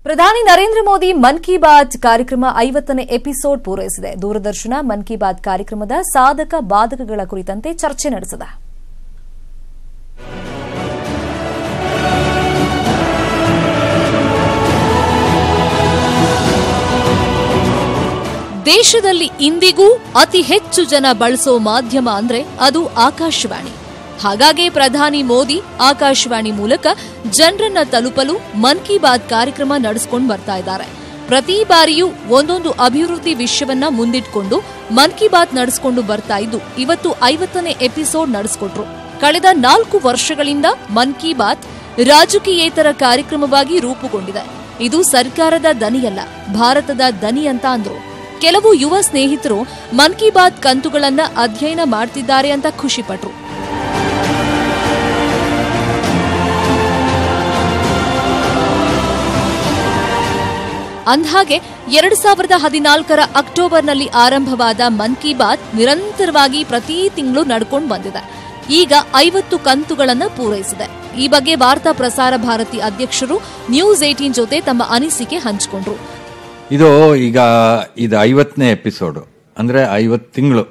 ಪ್ರಧಾನಿ ನರೇಂದ್ರ ಮೋದಿ ಮನ್ ಕಿ ಬಾತ್ ಕಾರ್ಯಕ್ರಮ ಐವತ್ತನೇ ಎಪಿಸೋಡ್ ಪೂರೈಸಿದೆ ದೂರದರ್ಶನ ಮನ್ ಕಿ ಬಾತ್ ಕಾರ್ಯಕ್ರಮದ ಸಾಧಕ ಬಾಧಕಗಳ ಕುರಿತಂತೆ ಚರ್ಚೆ ನಡೆಸಿದೆ ದೇಶದಲ್ಲಿ ಇಂದಿಗೂ ಅತಿ ಹೆಚ್ಚು ಜನ ಬಳಸೋ ಮಾಧ್ಯಮ ಅಂದ್ರೆ ಅದು ಆಕಾಶವಾಣಿ ಹಾಗಾಗಿ ಪ್ರಧಾನಿ ಮೋದಿ ಆಕಾಶವಾಣಿ ಮೂಲಕ ಜನರನ್ನ ತಲುಪಲು ಮನ್ ಕಿ ಬಾತ್ ಕಾರ್ಯಕ್ರಮ ನಡೆಸಿಕೊಂಡು ಬರ್ತಾ ಇದ್ದಾರೆ ಪ್ರತಿ ಬಾರಿಯೂ ಒಂದೊಂದು ಅಭಿವೃದ್ಧಿ ವಿಷಯವನ್ನ ಮುಂದಿಟ್ಕೊಂಡು ಮನ್ ಕಿ ಬಾತ್ ನಡೆಸಿಕೊಂಡು ಬರ್ತಾ ಇದ್ದು ಇವತ್ತು ಐವತ್ತನೇ ಎಪಿಸೋಡ್ ನಡೆಸಿಕೊಟ್ರು ಕಳೆದ ನಾಲ್ಕು ವರ್ಷಗಳಿಂದ ಮನ್ ಕಿ ಬಾತ್ ರಾಜಕೀಯೇತರ ಕಾರ್ಯಕ್ರಮವಾಗಿ ರೂಪುಗೊಂಡಿದೆ ಇದು ಸರ್ಕಾರದ ದನಿಯಲ್ಲ ಭಾರತದ ದನಿ ಅಂತ ಅಂದ್ರು ಕೆಲವು ಯುವ ಸ್ನೇಹಿತರು ಮನ್ ಕಿ ಬಾತ್ ಕಂತುಗಳನ್ನ ಅಧ್ಯಯನ ಮಾಡ್ತಿದ್ದಾರೆ ಅಂತ ಖುಷಿಪಟ್ರು ಅಂದ್ಹಾಗೆ ಎರಡು ಸಾವಿರದ ಹದಿನಾಲ್ಕರ ಅಕ್ಟೋಬರ್ನಲ್ಲಿ ಆರಂಭವಾದ ಮನ್ ಕಿ ಬಾತ್ ನಿರಂತರವಾಗಿ ಪ್ರತಿ ತಿಂಗಳು ನಡ್ಕೊಂಡು ಬಂದಿದೆ ಈಗ ಐವತ್ತು ಕಂತುಗಳನ್ನು ಪೂರೈಸಿದೆ ಈ ಬಗ್ಗೆ ವಾರ್ತಾ ಪ್ರಸಾರ ಭಾರತಿ ಅಧ್ಯಕ್ಷರು ನ್ಯೂಸ್ ಏಟೀನ್ ಜೊತೆ ತಮ್ಮ ಅನಿಸಿಕೆ ಹಂಚಿಕೊಂಡ್ರು ಇದು ಈಗ ಇದು ಐವತ್ತನೇ ಎಪಿಸೋಡು ಅಂದರೆ ಐವತ್ತು ತಿಂಗಳು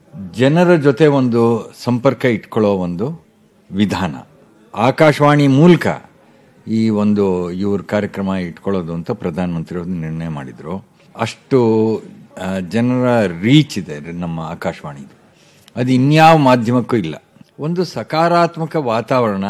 ಜನರ ಜೊತೆ ಒಂದು ಸಂಪರ್ಕ ಇಟ್ಕೊಳ್ಳೋ ಒಂದು ವಿಧಾನ ಆಕಾಶವಾಣಿ ಮೂಲಕ ಈ ಒಂದು ಇವ್ರ ಕಾರ್ಯಕ್ರಮ ಇಟ್ಕೊಳ್ಳೋದು ಅಂತ ಪ್ರಧಾನಮಂತ್ರಿ ಅವರು ನಿರ್ಣಯ ಮಾಡಿದರು ಅಷ್ಟು ಆ, ಜನರ ರೀಚ್ ಇದೆ ನಮ್ಮ ಆಕಾಶವಾಣಿದು ಅದು ಇನ್ಯಾವ ಮಾಧ್ಯಮಕ್ಕೂ ಇಲ್ಲ ಒಂದು ಸಕಾರಾತ್ಮಕ ವಾತಾವರಣ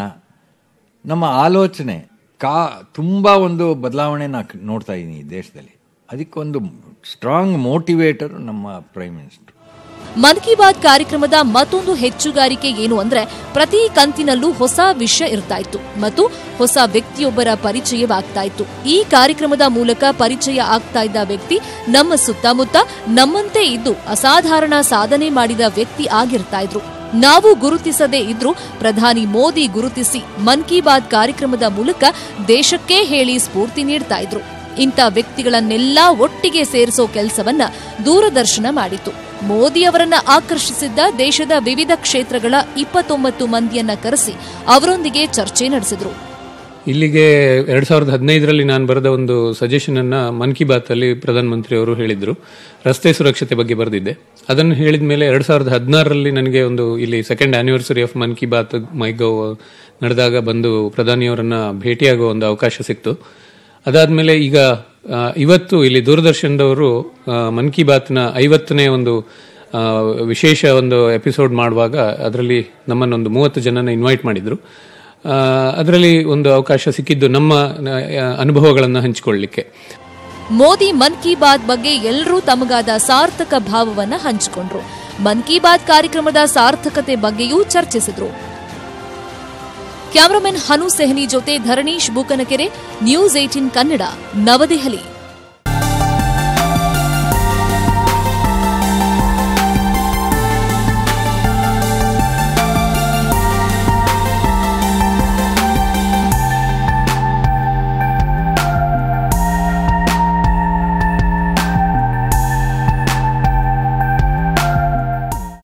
ನಮ್ಮ ಆಲೋಚನೆ ಕಾ ತುಂಬ ಒಂದು ಬದಲಾವಣೆ ನಾ ನೋಡ್ತಾ ಇದ್ದೀನಿ ಈ ದೇಶದಲ್ಲಿ ಅದಕ್ಕೊಂದು ಸ್ಟ್ರಾಂಗ್ ಮೋಟಿವೇಟರ್ ನಮ್ಮ ಪ್ರೈಮ್ ಮಿನಿಸ್ಟರ್ ಮನ್ ಕಿ ಬಾತ್ ಕಾರ್ಯಕ್ರಮದ ಮತ್ತೊಂದು ಹೆಚ್ಚುಗಾರಿಕೆ ಏನು ಅಂದ್ರೆ ಪ್ರತಿ ಕಂತಿನಲ್ಲೂ ಹೊಸ ವಿಷಯ ಇರ್ತಾ ಇತ್ತು ಮತ್ತು ಹೊಸ ವ್ಯಕ್ತಿಯೊಬ್ಬರ ಪರಿಚಯವಾಗ್ತಾ ಇತ್ತು ಈ ಕಾರ್ಯಕ್ರಮದ ಮೂಲಕ ಪರಿಚಯ ಆಗ್ತಾ ಇದ್ದ ವ್ಯಕ್ತಿ ನಮ್ಮ ಸುತ್ತಮುತ್ತ ನಮ್ಮಂತೆ ಇದ್ದು ಅಸಾಧಾರಣ ಸಾಧನೆ ಮಾಡಿದ ವ್ಯಕ್ತಿ ಆಗಿರ್ತಾ ಇದ್ರು ನಾವು ಗುರುತಿಸದೇ ಇದ್ರೂ ಪ್ರಧಾನಿ ಮೋದಿ ಗುರುತಿಸಿ ಮನ್ ಕಿ ಬಾತ್ ಕಾರ್ಯಕ್ರಮದ ಮೂಲಕ ದೇಶಕ್ಕೇ ಹೇಳಿ ಸ್ಫೂರ್ತಿ ನೀಡ್ತಾ ಇದ್ರು ಇಂಥ ವ್ಯಕ್ತಿಗಳನ್ನೆಲ್ಲ ಒಟ್ಟಿಗೆ ಸೇರಿಸೋ ಕೆಲಸವನ್ನ ದೂರದರ್ಶನ ಮಾಡಿತು ಮೋದಿ ಅವರನ್ನ ಆಕರ್ಷಿಸಿದ್ದ ದೇಶದ ವಿವಿಧ ಕ್ಷೇತ್ರಗಳ ಇಪ್ಪತ್ತೊಂಬತ್ತು ಮಂದಿಯನ್ನ ಕರೆಸಿ ಅವರೊಂದಿಗೆ ಚರ್ಚೆ ನಡೆಸಿದ್ರು ಇಲ್ಲಿಗೆ ಎರಡ್ ಸಾವಿರದ ಹದಿನೈದರಲ್ಲಿ ನಾನು ಬರೆದ ಒಂದು ಸಜೆಷನ್ ಅನ್ನ ಮನ್ ಕಿ ಬಾತ್ ಅಲ್ಲಿ ಪ್ರಧಾನಮಂತ್ರಿ ಅವರು ಹೇಳಿದ್ರು ರಸ್ತೆ ಸುರಕ್ಷತೆ ಬಗ್ಗೆ ಬರೆದಿದ್ದೆ ಅದನ್ನು ಹೇಳಿದ ಮೇಲೆ ಎರಡ್ ಸಾವಿರದ ಹದಿನಾರರಲ್ಲಿ ನನಗೆ ಒಂದು ಇಲ್ಲಿ second anniversary of Mann Ki Baat MyGov ನಡೆದಾಗ ಬಂದು ಪ್ರಧಾನಿಯವರನ್ನ ಭೇಟಿಯಾಗುವ ಒಂದು ಅವಕಾಶ ಸಿಕ್ತು ಅದಾದ್ಮೇಲೆ ಈಗ ಆ, ಇವತ್ತು ಇಲ್ಲಿ ದೂರದರ್ಶನದವರು ಆ, ಮನ್ ಕಿ ಬಾತ್ನ ಐವತ್ತನೇ ಒಂದು ಆ, ವಿಶೇಷ ಒಂದು ಎಪಿಸೋಡ್ ಮಾಡುವಾಗ ಅದರಲ್ಲಿ ನಮ್ಮನ್ನೊಂದು ಮೂವತ್ತು ಜನನ ಇನ್ವೈಟ್ ಮಾಡಿದ್ರು ಅದರಲ್ಲಿ ಒಂದು ಅವಕಾಶ ಸಿಕ್ಕಿದ್ದು ನಮ್ಮ ಆ, ಅನುಭವಗಳನ್ನು ಹಂಚಿಕೊಳ್ಳಲಿಕ್ಕೆ ಮೋದಿ ಮನ್ ಕಿ ಬಾತ್ ಬಗ್ಗೆ ಎಲ್ಲರೂ ತಮಗಾದ ಸಾರ್ಥಕ ಭಾವವನ್ನ ಹಂಚಿಕೊಂಡ್ರು ಮನ್ ಕಿ ಬಾತ್ ಕಾರ್ಯಕ್ರಮದ ಸಾರ್ಥಕತೆ ಬಗ್ಗೆಯೂ ಚರ್ಚಿಸಿದ್ರು ಕ್ಯಾಮರಾಮನ್ ಹನು ಸೆಹ್ನಿ ಜೊತೆ ಧರಣೀಶ್ ಬೂಕನಕೆರೆ ನ್ಯೂಸ್ ಏಟಿನ್ ಕನ್ನಡ ನವದೆಹಲಿ